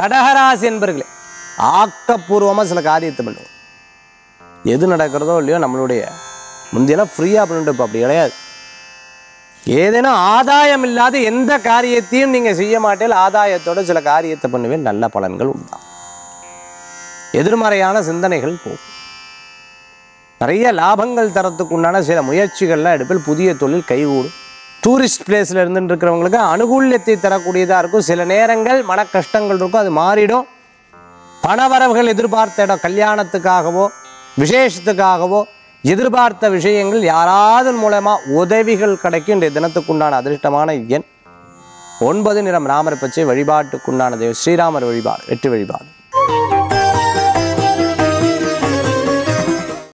கடகராசி என்பர்களே ஆக்கப்பூர்வமாக சில காரியத்தை பண்ணுவோம் எது நடக்கிறதோ இல்லையோ நம்மளுடைய முந்தியெல்லாம் ஃப்ரீயாக பண்ணிட்டு இப்போ அப்படி கிடையாது ஏதேனும் ஆதாயம் இல்லாத எந்த காரியத்தையும் நீங்கள் செய்ய மாட்டேன் ஆதாயத்தோட சில காரியத்தை பண்ணுவேன் நல்ல பலன்கள் உண்டாகும் எதிர்மறையான சிந்தனைகள் போகும் நிறைய லாபங்கள் தரத்துக்கு உண்டான சில முயற்சிகள்லாம் எடுப்பில் புதிய தொழில் கைகூடும் டூரிஸ்ட் பிளேஸில் இருந்துட்டு இருக்கிறவங்களுக்கு அனுகூல்யத்தை தரக்கூடியதாக இருக்கும் சில நேரங்கள் மன கஷ்டங்கள் இருக்கும் அது மாறிடும் பணவரவுகள் எதிர்பார்த்த இடம் கல்யாணத்துக்காகவோ விசேஷத்துக்காகவோ எதிர்பார்த்த விஷயங்கள் யாராவது மூலமா உதவிகள் கிடைக்கும் இன்றைய தினத்துக்குண்டான அதிர்ஷ்டமான எண் ஒன்பது நிறம் ராமர் பச்சை வழிபாட்டுக்குண்டான தெய்வம் ஸ்ரீராமர் வழிபாடு வெற்றி வழிபாடு